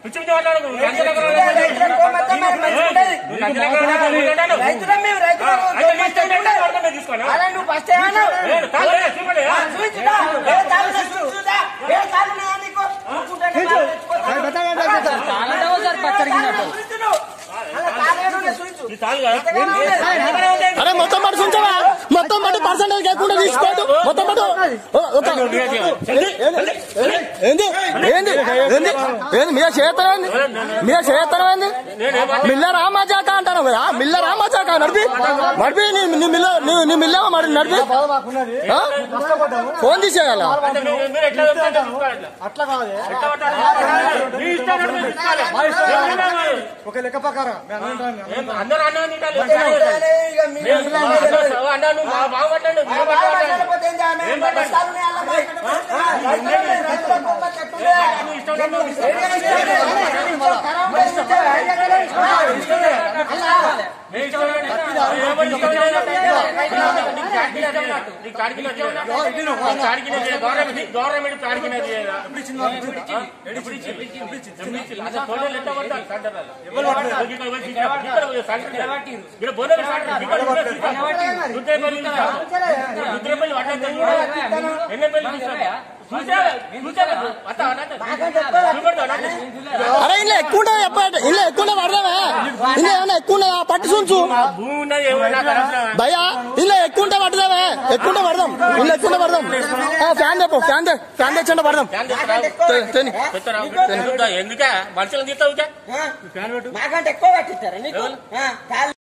పిచ్చి పిచ్చి మాట్లాడకు. నువ్వు లంచం ఎకరాలు రైతులకు మొత్తం మరి మంచిగుంటది. నువ్వు లంచం ఎకరాలు మాట్లాడాను. రైతులం మేము రైతులం అయితే నీ ఇష్టం ఏంటో అర్థం లేదు తీసుకోనా? అలా నువ్వు ఫస్ట్ ఏమన్నావు లేదు, తాళ్ళు లేదు, చూపండి, ఆ? చూపించుదా ఏ తాళ్ళు లేదు, చూపించుదా ఏ తాళ్ళు ఉన్నాయా నీకు ఊరుకుంటేనే బాగా తెచ్చుకోవచ్చు. చూపించు నువ్వు. అలా తాళ్ళు ఏడు ఉన్నాయి, చూపించు. ఈ తాళ్ళు కదా? ఎంతగానో ఉన్నాయి. ఎంతగానో ఉంది. అరే మొత్తం పట్టు చూంచవా మొత్తం పట్టు పర్సంటేజ్ లేకుండా తీసుకోవద్దు మొత్తం పట్టు ఓ, ఒక ఏంది? ఏంది ఏంది ఏంది ఏంది మీద చేస్తానండి మీద చేస్తానండి మిల్ల రామాచాక అంటాను కదా మిల్ల రామాచాక నడిపి నడిపి నీ- నీ మిల్ల నీ- నీ మిల్ల మరి నడిపి ఆ? ఫోన్ తీసేయాల అంటే మీరు- మీరు ఎట్లా చెప్తే అట్లా తీసుకోవాలి అట్లా. ఎట్లా పట్టాలి? నీ ఇష్టం ఉన్నట్టు మీరు తీసుకోవాలి. ఏమన్నా మరి? ఒక లెక్క ప్రకారం మేము అన్నం ఏం అందరూ అన్నం తింటారు. ఉండాలి, ఇక మీ మేము ఇల్లు అందరూ అనేది అన్నా నువ్వు బాగా బాగుపడ్డాడు. ఆ మేము బాగా పట్టాలి. మాట్లాడకపోతే ఏం చేయాలి? ఏం మేము పట్టాలి? బస్తాలు ఉన్నాయి, అలా బయట ఆ, రైతులకు ఉన్నాయి, రైతులకు ఒక చెట్టు ఉంది. నువ్వు ఇష్టం ఉన్నట్టు నువ్వు తీసుకో. ఏం చేయాలి? ఖరాబ్ చేస్తే ఐదు ఎకరాలు ఇష్టం. ఇష్టం లేదు. అలా. నీ ఇష్టం ఉన్నట్టు. ఎవరి ఇష్టం ఉన్నట్టు. నీకు కాడికి నచ్చలేదు. నీకు కాడికి నచ్చలేదు. నీకు కాడికి నచ్చలేదు. గవర్నమెంట్ గవర్నమెంట్ కాడికి నచ్చలేదు. ఎప్పుడు ఇచ్చింది? ఎప్పుడు ఇచ్చింది? అసలు తోటలు ఎట్లా పట్టాలి? సెంటర్లలో. ఇక్కడ పోయి ఇక్కడ పోయి సెంటర్ ఇక్కడ బోధన సెంటర్. ఇక్కడ కూడా చూసాం. రుద్రేపల్లి చూసాం. రుద్రేపల్లి పట్టణం చూసాం. ఎన్నెపల్లి చూసాం. చూసా చూసా అత్త అన్నట్టు చూపెడతా అన్నట్టు అరే ఇలా ఎక్కువ ఉంటుంది చెప్పండి ఇలా ఎక్కువ ఉంటే పడదామే ఇలా ఏమైనా ఎక్కువ ఉన్నదా పట్టు చూంచు భూమి ఉన్నది ఏమన్నా కరెక్ట్ భయ్యా ఇలా ఎక్కువ ఉంటే పడదామే ఎక్కువ ఉంటే పడదాం ఇలా ఎక్కువ ఉంటే పడదాం ఆ, ఫ్యాన్ తెప్పు ఫ్యాన్ తే ఫ్యాన్ తెచ్చండి పడదాం తే- తేని. ఎందుకే మనుషులను తీస్తావు మాకంటే ఎక్కువ పట్టిస్తారా నీకు ఆ, తాళ్ళు